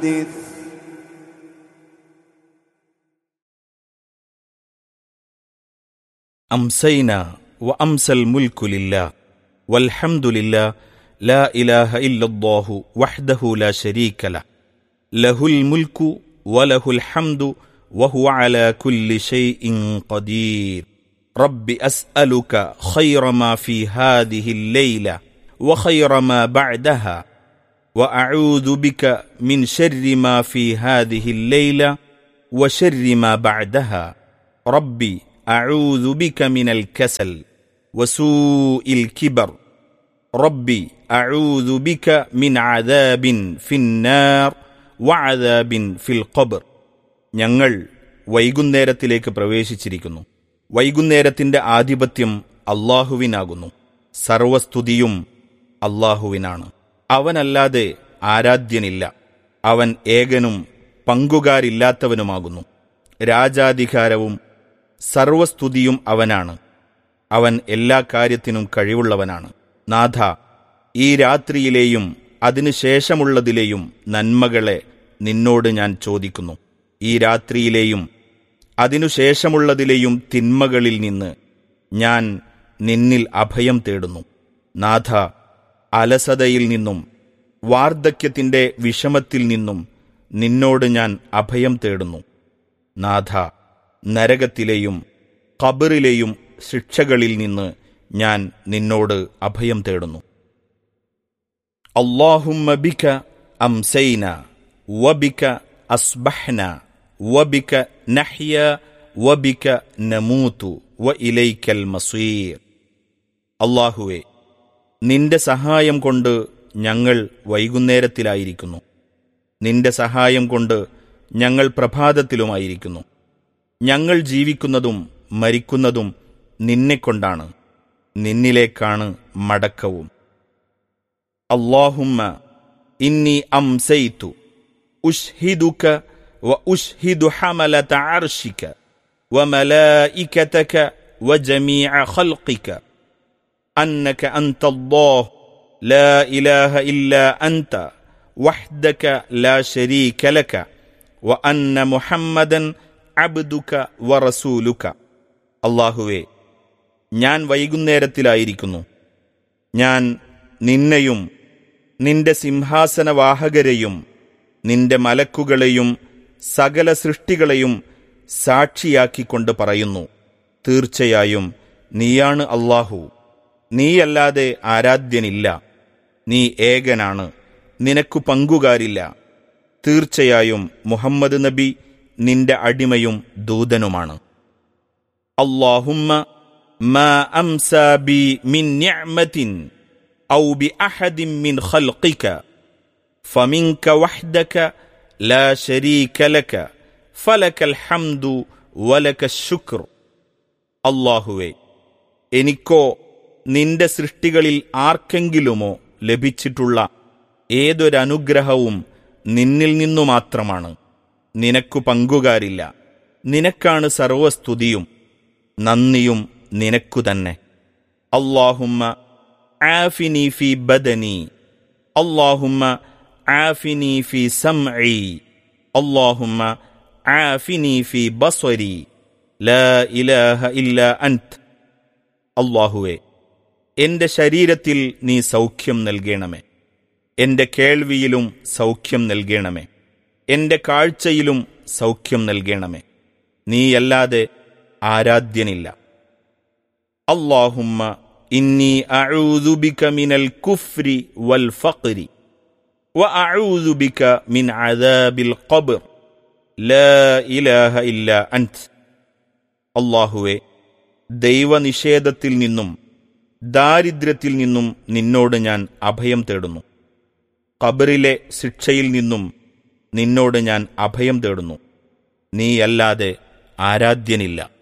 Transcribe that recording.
حدث أمسينا وأمسى الملك لله والحمد لله لا إله إلا الله وحده لا شريك له له الملك وله الحمد وهو على كل شيء قدير رب أسألك خير ما في هذه الليلة وخير ما بعدها وأعوذ بك من شر ما في هذه الليلة وشر ما بعدها ربي أعوذ بك من الكسل وسوء الكبر ربي أعوذ بك من عذاب في النار وعذاب في القبر ഞങ്ങൾ വൈകുന്നേരത്തിലേക്ക് പ്രവേശിച്ചിരിക്കുന്നു വൈകുന്നേരത്തിന്റെ ആധിപത്യം അള്ളാഹുവിനാകുന്നു സർവസ്തുതിയും അള്ളാഹുവിനാണ് അവനല്ലാതെ ആരാധ്യനില്ല അവൻ ഏകനും പങ്കുകാരില്ലാത്തവനുമാകുന്നു രാജാധികാരവും സർവസ്തുതിയും അവനാണ് അവൻ എല്ലാ കാര്യത്തിനും കഴിവുള്ളവനാണ് നാഥ ഈ രാത്രിയിലെയും അതിനുശേഷമുള്ളതിലെയും നന്മകളെ നിന്നോട് ഞാൻ ചോദിക്കുന്നു ഈ രാത്രിയിലെയും അതിനുശേഷമുള്ളതിലെയും തിന്മകളിൽ നിന്ന് ഞാൻ നിന്നിൽ അഭയം തേടുന്നു നാഥ അലസതയിൽ നിന്നും വാർദ്ധക്യത്തിന്റെ വിഷമത്തിൽ നിന്നും നിന്നോട് ഞാൻ അഭയം തേടുന്നു നാഥ നരകത്തിലെയും ഖബറിലെയും ശിക്ഷകളിൽ നിന്ന് ഞാൻ നിന്നോട് അഭയം തേടുന്നു അള്ളാഹുമ്മ ബിക അംസൈന വബിക അസ്ബഹ്ന വബിക നഹ്യ വബിക നമൂതു വ ഇലൈക്കൽ മസീർ അള്ളാഹുവെ നിന്റെ സഹായം കൊണ്ട് ഞങ്ങൾ വൈകുന്നേരത്തിലായിരിക്കുന്നു നിന്റെ സഹായം കൊണ്ട് ഞങ്ങൾ പ്രഭാതത്തിലുമായിരിക്കുന്നു ഞങ്ങൾ ജീവിക്കുന്നതും മരിക്കുന്നതും നിന്നെക്കൊണ്ടാണ് നിന്നിലേക്കാണ് മടക്കവും അള്ളാഹുമ്മ ഇന്നി അംസൈത്തു ഉഷ്ഹിദുക വ ഉഷ്ഹിദു ഹമലത അർഷിക وملائكتك وجميع خلقك أنك أنت الله لا إله إلا أنت وحدك لا شريك لك وأن محمدا അബ്ദുക വറസൂലുക അള്ളാഹുവേ ഞാൻ വൈകുന്നേരത്തിലായിരിക്കുന്നു ഞാൻ നിന്നെയും നിന്റെ സിംഹാസനവാഹകരെയും നിന്റെ മലക്കുകളെയും സകല സൃഷ്ടികളെയും സാക്ഷിയാക്കിക്കൊണ്ട് പറയുന്നു തീർച്ചയായും നീയാണ് അള്ളാഹു നീയല്ലാതെ ആരാധ്യനില്ല നീ ഏകനാണ് നിനക്കു പങ്കുകാരില്ല തീർച്ചയായും മുഹമ്മദ് നബി നിന്റെ അടിമയും ദൂതനുമാണ് അള്ളാഹുമ്മ ما أمسى بي من نعمة أو بأحد من خلقك فمنك وحدك لا شريك لك فلك الحمد ولك الشكر അള്ളാഹുവേ എനിക്കോ നിന്റെ സൃഷ്ടികളിൽ ആർക്കെങ്കിലുമോ ലഭിച്ചിട്ടുള്ള ഏതൊരനുഗ്രഹവും നിന്നിൽ നിന്നു മാത്രമാണ് നിനക്കു പങ്കുകാരില്ല നിനക്കാണ് സർവസ്തുതിയും നന്ദിയും നിനക്കു തന്നെ അള്ളാഹുമ്മ ആഫിനി ഫി ബദനി അള്ളാഹുമ്മ ആഫിനി ഫി സംഇ അള്ളാഹുമ്മ ആഫിനി ഫി ബസ്വരി ലാ ഇലാഹ ഇല്ല അൻത് അള്ളാഹുവെ എന്റെ ശരീരത്തിൽ നീ സൗഖ്യം നൽകണമേ എന്റെ കേൾവിയിലും സൗഖ്യം നൽകണമേ എന്റെ കാഴ്ചയിലും സൗഖ്യം നൽകണമേ നീയല്ലാതെ ആരാധ്യനില്ല അള്ളാഹുമ്മ ഇന്നി അഊദു ബിക മിനൽ കുഫ്രി വൽ ഫഖ്രി وأعوذ بك من عذاب القبر لا إله إلا أنت അള്ളാഹുവെ ദൈവനിഷേധത്തിൽ നിന്നും ദാരിദ്ര്യത്തിൽ നിന്നും നിന്നോട് ഞാൻ അഭയം തേടുന്നു ഖബറിലെ ശിക്ഷയിൽ നിന്നും നിന്നോട് ഞാൻ അഭയം തേടുന്നു നീയല്ലാതെ ആരാധ്യനില്ല